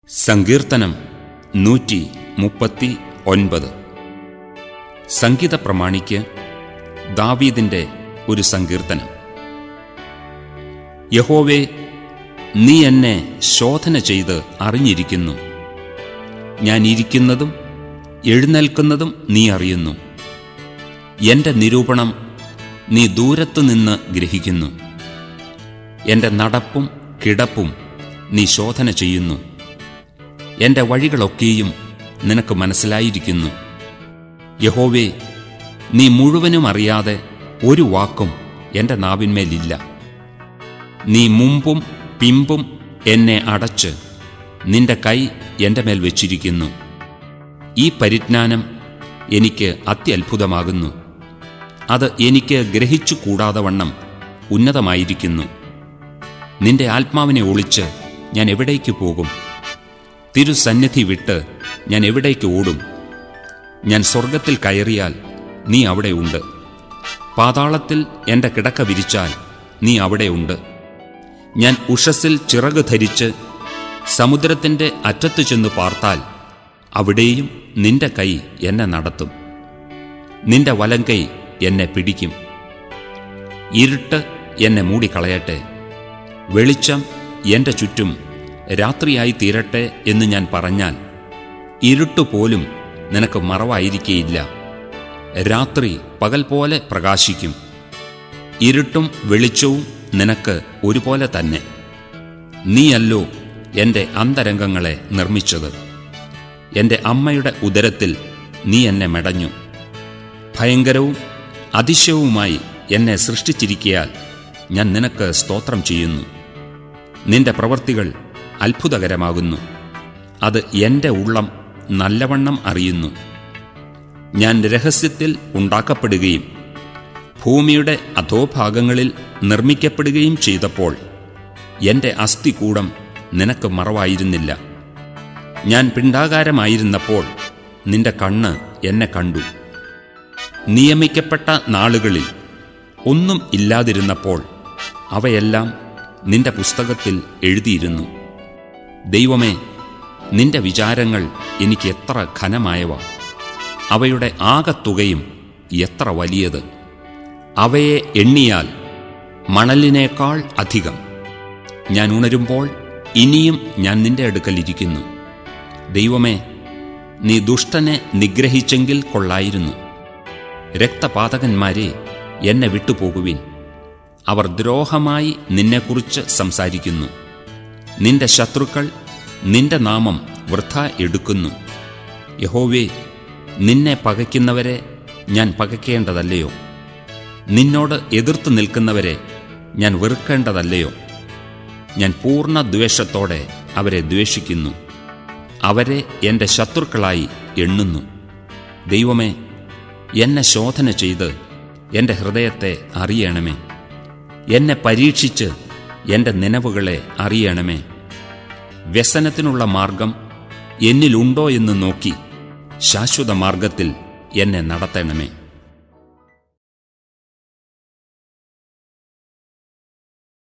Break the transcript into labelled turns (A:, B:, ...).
A: സങ്കീർത്തനം നൂറ്റി മുപ്പത്തി ഒൻപത് സംഗീത പ്രമാണിക്ക് ദാവീദിന്റെ ഒരു സങ്കീർത്തനം യഹോവേ നീ എന്നെ ശോധന ചെയ്ത് അറിഞ്ഞിരിക്കുന്നു ഞാൻ ഇരിക്കുന്നതും എഴുന്നേൽക്കുന്നതും നീ അറിയുന്നു എന്റെ നിരൂപണം നീ ദൂരത്തുനിന്ന് ഗ്രഹിക്കുന്നു എന്റെ നടപ്പും കിടപ്പും നീ ശോധന ചെയ്യുന്നു എന്റെ വഴികളൊക്കെയും നിനക്ക് മനസ്സിലായിരിക്കുന്നു യഹോവേ നീ മുഴുവനും അറിയാതെ ഒരു വാക്കും എന്റെ നാവിന്മേലില്ല നീ മുമ്പും പിമ്പും എന്നെ അടച്ച് നിന്റെ കൈ എന്റെ മേൽ വെച്ചിരിക്കുന്നു ഈ പരിജ്ഞാനം എനിക്ക് അത്യത്ഭുതമാകുന്നു അത് എനിക്ക് ഗ്രഹിച്ചു കൂടാതെ വണ്ണം ഉന്നതമായിരിക്കുന്നു നിന്റെ ആത്മാവിനെ ഒളിച്ച് ഞാൻ എവിടേക്ക് പോകും തിരുസന്നിധി വിട്ട് ഞാൻ എവിടേക്ക് ഓടും ഞാൻ സ്വർഗത്തിൽ കയറിയാൽ നീ അവിടെയുണ്ട് പാതാളത്തിൽ എൻ്റെ കിടക്ക വിരിച്ചാൽ നീ അവിടെയുണ്ട് ഞാൻ ഉഷസ്സിൽ ചിറക് ധരിച്ച് സമുദ്രത്തിൻ്റെ അറ്റത്തു ചെന്ന് പാർത്താൽ അവിടെയും നിന്റെ കൈ എന്നെ നടത്തും നിന്റെ വലങ്കൈ എന്നെ പിടിക്കും ഇരുട്ട് എന്നെ മൂടിക്കളയട്ടെ വെളിച്ചം എൻ്റെ ചുറ്റും രാത്രിയായി തീരട്ടെ എന്ന് ഞാൻ പറഞ്ഞാൽ ഇരുട്ടുപോലും നിനക്ക് മറവായിരിക്കേയില്ല രാത്രി പകൽ പോലെ പ്രകാശിക്കും ഇരുട്ടും വെളിച്ചവും നിനക്ക് ഒരുപോലെ തന്നെ നീയല്ലോ എൻ്റെ അന്തരംഗങ്ങളെ നിർമ്മിച്ചത് എൻ്റെ അമ്മയുടെ ഉദരത്തിൽ നീ എന്നെ മെടഞ്ഞു ഭയങ്കരവും അതിശയവുമായി എന്നെ സൃഷ്ടിച്ചിരിക്കയാൽ ഞാൻ നിനക്ക് സ്തോത്രം ചെയ്യുന്നു നിന്റെ പ്രവൃത്തികൾ അത്ഭുതകരമാകുന്നു അത് എൻ്റെ ഉള്ളം നല്ലവണ്ണം അറിയുന്നു ഞാൻ രഹസ്യത്തിൽ ഉണ്ടാക്കപ്പെടുകയും ഭൂമിയുടെ അധോഭാഗങ്ങളിൽ നിർമ്മിക്കപ്പെടുകയും ചെയ്തപ്പോൾ എൻ്റെ അസ്ഥികൂടം നിനക്ക് മറവായിരുന്നില്ല ഞാൻ പിണ്ടാകാരമായിരുന്നപ്പോൾ നിന്റെ കണ്ണ് എന്നെ കണ്ടു നിയമിക്കപ്പെട്ട നാളുകളിൽ ഒന്നും ഇല്ലാതിരുന്നപ്പോൾ അവയെല്ലാം നിന്റെ പുസ്തകത്തിൽ എഴുതിയിരുന്നു ദൈവമേ നിന്റെ വിചാരങ്ങൾ എനിക്ക് എത്ര ഘനമായവ അവയുടെ ആകത്തുകയും എത്ര വലിയത് അവയെ എണ്ണിയാൽ മണലിനേക്കാൾ അധികം ഞാൻ ഉണരുമ്പോൾ ഇനിയും ഞാൻ നിന്റെ അടുക്കലിരിക്കുന്നു ദൈവമേ നീ ദുഷ്ടനെ നിഗ്രഹിച്ചെങ്കിൽ കൊള്ളായിരുന്നു രക്തപാതകന്മാരെ എന്നെ വിട്ടുപോകുവിൻ അവർ ദ്രോഹമായി നിന്നെക്കുറിച്ച് സംസാരിക്കുന്നു നിന്റെ ശത്രുക്കൾ നിന്റെ നാമം വൃഥ എടുക്കുന്നു യഹോവേ നിന്നെ പകയ്ക്കുന്നവരെ ഞാൻ പകയ്ക്കേണ്ടതല്ലയോ നിന്നോട് എതിർത്ത് നിൽക്കുന്നവരെ ഞാൻ വെറുക്കേണ്ടതല്ലയോ ഞാൻ പൂർണ്ണ ദ്വേഷത്തോടെ അവരെ ദ്വേഷിക്കുന്നു അവരെ എൻ്റെ ശത്രുക്കളായി എണ്ണുന്നു ദൈവമേ എന്നെ ശോധന ചെയ്ത് എൻ്റെ ഹൃദയത്തെ അറിയണമേ എന്നെ പരീക്ഷിച്ച് എൻ്റെ നിലവുകളെ അറിയണമേ വ്യസനത്തിനുള്ള മാർഗം എന്നിലുണ്ടോ എന്ന് നോക്കി ശാശ്വത മാർഗത്തിൽ എന്നെ നടത്തണമേ